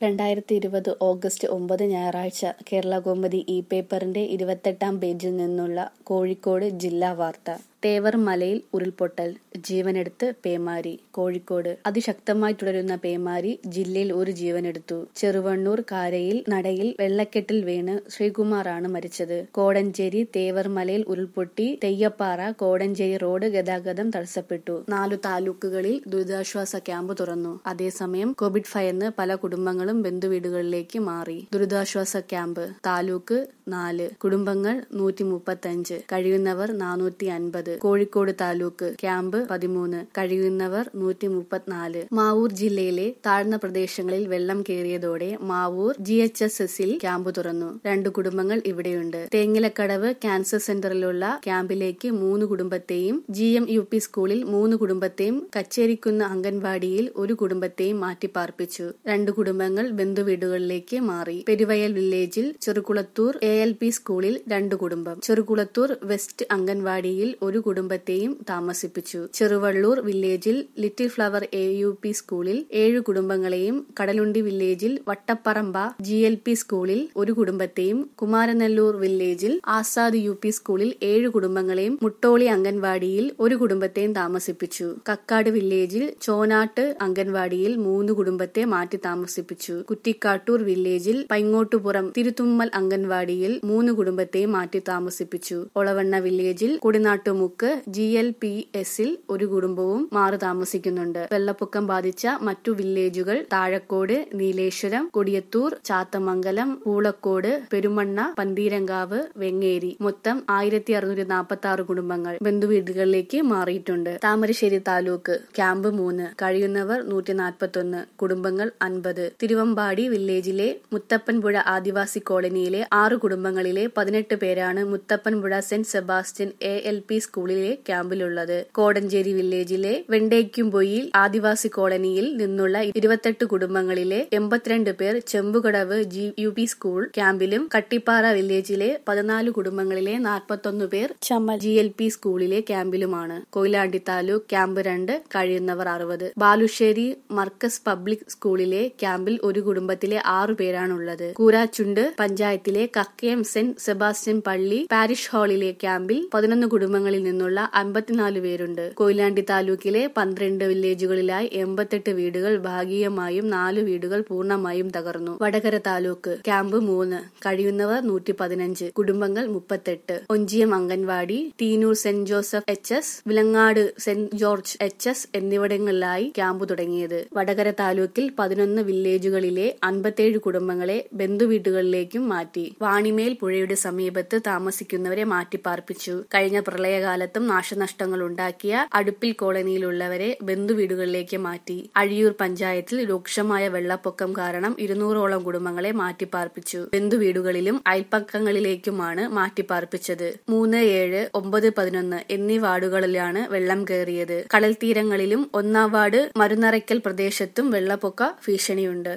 രണ്ടായിരത്തി ഇരുപത് ഓഗസ്റ്റ് ഒമ്പത് ഞായറാഴ്ച കേരളകൗമുദി ഇ പേപ്പറിന്റെ ഇരുപത്തെട്ടാം പേജിൽ നിന്നുള്ള കോഴിക്കോട് ജില്ലാ വാർത്ത തേവർ മലയിൽ ഉരുൾപൊട്ടൽ ജീവനെടുത്ത് പേമാരി കോഴിക്കോട് അതിശക്തമായി തുടരുന്ന പേമാരി ജില്ലയിൽ ഒരു ജീവനെടുത്തു ചെറുവണ്ണൂർ കാരയിൽ നടയിൽ വെള്ളക്കെട്ടിൽ വീണ് ശ്രീകുമാറാണ് മരിച്ചത് കോടഞ്ചേരി തേവർ മലയിൽ ഉരുൾപൊട്ടി തെയ്യപ്പാറ കോടഞ്ചേരി റോഡ് ഗതാഗതം തടസ്സപ്പെട്ടു നാലു താലൂക്കുകളിൽ ദുരിതാശ്വാസ ക്യാമ്പ് തുറന്നു അതേസമയം കോവിഡ് ഭയന്ന് പല കുടുംബങ്ങളും ബന്ധുവീടുകളിലേക്ക് മാറി ദുരിതാശ്വാസ ക്യാമ്പ് താലൂക്ക് നാല് കുടുംബങ്ങൾ നൂറ്റി മുപ്പത്തഞ്ച് കഴിയുന്നവർ നാനൂറ്റി അൻപത് കോഴിക്കോട് താലൂക്ക് ക്യാമ്പ് പതിമൂന്ന് കഴിയുന്നവർ നൂറ്റി മുപ്പത്തിനാല് മാവൂർ ജില്ലയിലെ താഴ്ന്ന പ്രദേശങ്ങളിൽ വെള്ളം കയറിയതോടെ മാവൂർ ജി എച്ച് എസ് എസിൽ ക്യാമ്പ് തുറന്നു രണ്ടു കുടുംബങ്ങൾ ഇവിടെയുണ്ട് തേങ്ങിലക്കടവ് ക്യാൻസർ സെന്ററിലുള്ള ക്യാമ്പിലേക്ക് മൂന്ന് കുടുംബത്തെയും ജി എം യു പി സ്കൂളിൽ മൂന്ന് കുടുംബത്തെയും കച്ചേരിക്കുന്ന അംഗൻവാടിയിൽ ഒരു കുടുംബത്തെയും മാറ്റിപ്പാർപ്പിച്ചു രണ്ടു കുടുംബങ്ങൾ ബന്ധുവീടുകളിലേക്ക് മാറി പെരുവയൽ വില്ലേജിൽ ചെറുകുളത്തൂർ എ എൽ പി സ്കൂളിൽ രണ്ടു കുടുംബം ചെറുകുളത്തൂർ വെസ്റ്റ് അംഗൻവാടിയിൽ ഒരു കുടുംബത്തെയും താമസിപ്പിച്ചു ചെറുവള്ളൂർ വില്ലേജിൽ little flower A U P സ്കൂളിൽ ഏഴു കുടുംബങ്ങളെയും കടലുണ്ടി വില്ലേജിൽ വട്ടപ്പറമ്പ ജി എൽ പി സ്കൂളിൽ ഒരു കുടുംബത്തെയും കുമാരനെല്ലൂർ വില്ലേജിൽ ആസാദ് യു പി സ്കൂളിൽ ഏഴു കുടുംബങ്ങളെയും മുട്ടോളി അംഗൻവാടിയിൽ ഒരു കുടുംബത്തെയും താമസിപ്പിച്ചു കക്കാട് വില്ലേജിൽ ചോനാട്ട് അംഗൻവാടിയിൽ മൂന്ന് കുടുംബത്തെ മാറ്റി താമസിപ്പിച്ചു കുറ്റിക്കാട്ടൂർ വില്ലേജിൽ പൈങ്ങോട്ടുപുറം തിരുത്തുമ്മൽ അംഗൻവാടിയിൽ മൂന്ന് കുടുംബത്തെയും മാറ്റി താമസിപ്പിച്ചു ഒളവണ്ണ വില്ലേജിൽ കുടിനാട്ടുമുക്ക് ജി എൽ പി എസിൽ ഒരു കുടുംബവും മാറി താമസിക്കുന്നുണ്ട് വെള്ളപ്പൊക്കം ബാധിച്ച മറ്റു വില്ലേജുകൾ താഴക്കോട് നീലേശ്വരം കൊടിയത്തൂർ ചാത്തമംഗലം പൂളക്കോട് പെരുമണ്ണ പന്തീരങ്കാവ് വെങ്ങേരി മൊത്തം ആയിരത്തി അറുന്നൂറ്റി നാൽപ്പത്തി ആറ് കുടുംബങ്ങൾ ബന്ധുവീടുകളിലേക്ക് മാറിയിട്ടുണ്ട് താമരശ്ശേരി താലൂക്ക് ക്യാമ്പ് മൂന്ന് കഴിയുന്നവർ നൂറ്റി നാൽപ്പത്തൊന്ന് കുടുംബങ്ങൾ അൻപത് തിരുവമ്പാടി വില്ലേജിലെ മുത്തപ്പൻപുഴ ആദിവാസി കോളനിയിലെ ആറ് കുടുംബങ്ങളിലെ പതിനെട്ട് പേരാണ് മുത്തപ്പൻപുഴ സെന്റ് സെബാസ്റ്റ്യൻ എ എൽ പി സ്കൂളിലെ ക്യാമ്പിലുള്ളത് കോടഞ്ചേരി വില്ലേജിലെ വെണ്ടേക്കുംപൊയിൽ ആദിവാസി കോളനിയിൽ നിന്നുള്ള ഇരുപത്തെട്ട് കുടുംബങ്ങളിലെ എൺപത്തിരണ്ട് പേർ Chembukadavu G U P school ക്യാമ്പിലും കട്ടിപ്പാറ വില്ലേജിലെ പതിനാല് കുടുംബങ്ങളിലെ നാൽപ്പത്തൊന്ന് പേർ ചമ്മൽ ജി എൽ പി സ്കൂളിലെ ക്യാമ്പിലുമാണ് കൊയിലാണ്ടി താലൂക്ക് ക്യാമ്പ് രണ്ട് കഴിയുന്നവർ അറുപത് ബാലുശ്ശേരി മർക്കസ് പബ്ലിക് സ്കൂളിലെ ക്യാമ്പിൽ ഒരു കുടുംബത്തിലെ ആറു പേരാണുള്ളത് കൂരാച്ചുണ്ട് പഞ്ചായത്തിലെ കക്കയം സെന്റ് സെബാസ്റ്റ്യൻ പള്ളി പാരിഷ് ഹാളിലെ ക്യാമ്പിൽ പതിനൊന്ന് കുടുംബങ്ങളിൽ നിന്നുള്ള അമ്പത്തിനാല് പേരുണ്ട് കൊയിലാണ്ടി താലൂക്കിലെ പന്ത്രണ്ട് വില്ലേജുകളിലായി എൺപത്തെട്ട് വീടുകൾ ഭാഗികമായും നാല് വീടുകൾ പൂർണ്ണമായും തകർന്നു വടകര താലൂക്ക് ക്യാമ്പ് മൂന്ന് കഴിയുന്നവർ നൂറ്റി പതിനഞ്ച് കുടുംബങ്ങൾ മുപ്പത്തെട്ട് Onchiyam anganwadi തീനൂർ saint Joseph H S Vilangad saint George H S എന്നിവിടങ്ങളിലായി camp തുടങ്ങിയത് വടകര താലൂക്കിൽ പതിനൊന്ന് വില്ലേജുകളിലെ അൻപത്തേഴ് കുടുംബങ്ങളെ ബന്ധുവീടുകളിലേക്കും മാറ്റി വാണിമേൽ പുഴയുടെ സമീപത്ത് താമസിക്കുന്നവരെ മാറ്റിപ്പാർപ്പിച്ചു കഴിഞ്ഞ പ്രളയകാലത്തും നാശനഷ്ടങ്ങൾ ഉണ്ടാക്കിയ അടുപ്പിൽ കോളനിയിലുള്ളവരെ ബന്ധുവീടുകളിലേക്ക് മാറ്റി അഴിയൂർ പഞ്ചായത്തിൽ രൂക്ഷമായ വെള്ളപ്പൊക്കം കാരണം ഇരുന്നൂറോളം കുടുംബങ്ങളെ മാറ്റിപ്പാർപ്പിച്ചു ബന്ധുവീടുകളിലും അയൽപ്പക്കങ്ങളിലേക്കുമാണ് മാറ്റിപ്പാർപ്പിച്ചത് മൂന്ന് ഏഴ് ഒമ്പത് പതിനൊന്ന് എന്നീ വാർഡുകളിലാണ് വെള്ളം കയറിയത് കടൽ തീരങ്ങളിലും ഒന്നാം വാർഡ് മരുന്നറയ്ക്കൽ പ്രദേശത്തും വെള്ളപ്പൊക്ക ഭീഷണിയുണ്ട്